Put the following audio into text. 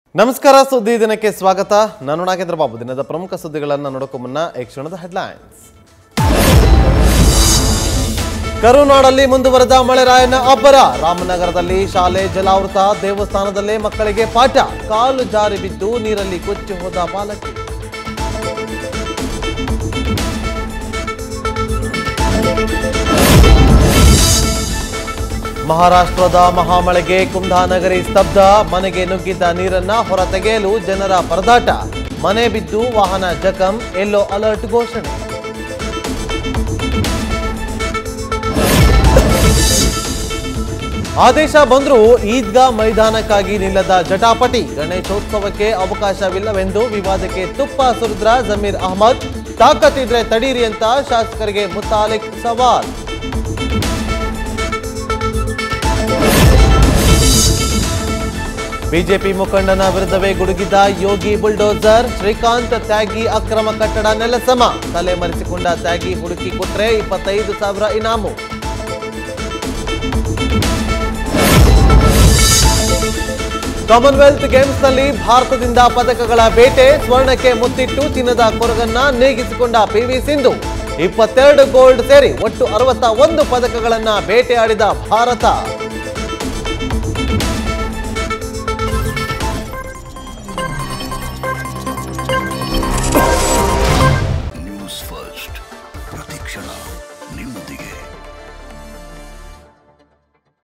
ನಮಸ್ಕಾರ ಸುದ್ದಿ ದಿನಕ್ಕೆ ಸ್ವಾಗತ ನಾನು ನಾಗೇಂದ್ರ ಬಾಬು ದಿನದ ಪ್ರಮುಖ ಸುದ್ದಿಗಳನ್ನು ನೋಡೋಕ್ಕೂ ಮುನ್ನ ಈ ಕ್ಷಣದ ಹೆಡ್ಲೈನ್ಸ್ ಕರುನಾಡಲ್ಲಿ ಮುಂದುವರೆದ ಮಳೆರಾಯನ ಅಬ್ಬರ ರಾಮನಗರದಲ್ಲಿ ಶಾಲೆ ಜಲಾವೃತ ದೇವಸ್ಥಾನದಲ್ಲೇ ಮಕ್ಕಳಿಗೆ ಪಾಠ ಕಾಲು ಜಾರಿ ಬಿದ್ದು ನೀರಲ್ಲಿ ಕೊಚ್ಚಿ ಹೋದ ಬಾಲಕಿ ಮಹಾರಾಷ್ಟ್ರದ ಮಹಾಮಳೆಗೆ ಕುಂದಾನಗರಿ ಸ್ತಬ್ಧ ಮನೆಗೆ ನುಗ್ಗಿದ್ದ ನೀರನ್ನ ಹೊರತೆಗೆಯಲು ಜನರ ಪರದಾಟ ಮನೆ ಬಿದ್ದು ವಾಹನ ಜಖಂ ಎಲ್ಲೋ ಅಲರ್ಟ್ ಘೋಷಣೆ ಆದೇಶ ಬಂದರೂ ಈದ್ಗಾ ಮೈದಾನಕ್ಕಾಗಿ ನಿಲ್ಲದ ಜಟಾಪಟಿ ಗಣೇಶೋತ್ಸವಕ್ಕೆ ಅವಕಾಶವಿಲ್ಲವೆಂದು ವಿವಾದಕ್ಕೆ ತುಪ್ಪ ಸುರಿದ್ರ ಜಮೀರ್ ಅಹಮದ್ ತಾಕತ್ತಿದ್ರೆ ತಡೀರಿ ಅಂತ ಶಾಸಕರಿಗೆ ಮುತಾಲಿಕ್ ಸವಾಲ್ ಬಿಜೆಪಿ ಮುಖಂಡನ ವಿರುದ್ಧವೇ ಗುಡುಗಿದ್ದ ಯೋಗಿ ಬುಲ್ಡೋಸರ್ ಶ್ರೀಕಾಂತ್ ತ್ಯಾಗಿ ಅಕ್ರಮ ಕಟ್ಟಡ ನೆಲಸಮ ತಲೆ ಮರೆಸಿಕೊಂಡ ತ್ಯಾಗಿ ಹುಡುಕಿ ಕೊಟ್ರೆ ಇಪ್ಪತ್ತೈದು ಸಾವಿರ ಇನಾಮು ಕಾಮನ್ವೆಲ್ತ್ ಗೇಮ್ಸ್ನಲ್ಲಿ ಭಾರತದಿಂದ ಪದಕಗಳ ಬೇಟೆ ಸ್ವರ್ಣಕ್ಕೆ ಮುತ್ತಿಟ್ಟು ಚಿನ್ನದ ಕೊರಗನ್ನ ನೇಗಿಸಿಕೊಂಡ ಪಿವಿ ಸಿಂಧು ಇಪ್ಪತ್ತೆರಡು ಗೋಲ್ಡ್ ಸೇರಿ ಒಟ್ಟು ಅರವತ್ತ ಒಂದು ಪದಕಗಳನ್ನ ಬೇಟೆಯಾಡಿದ ಭಾರತ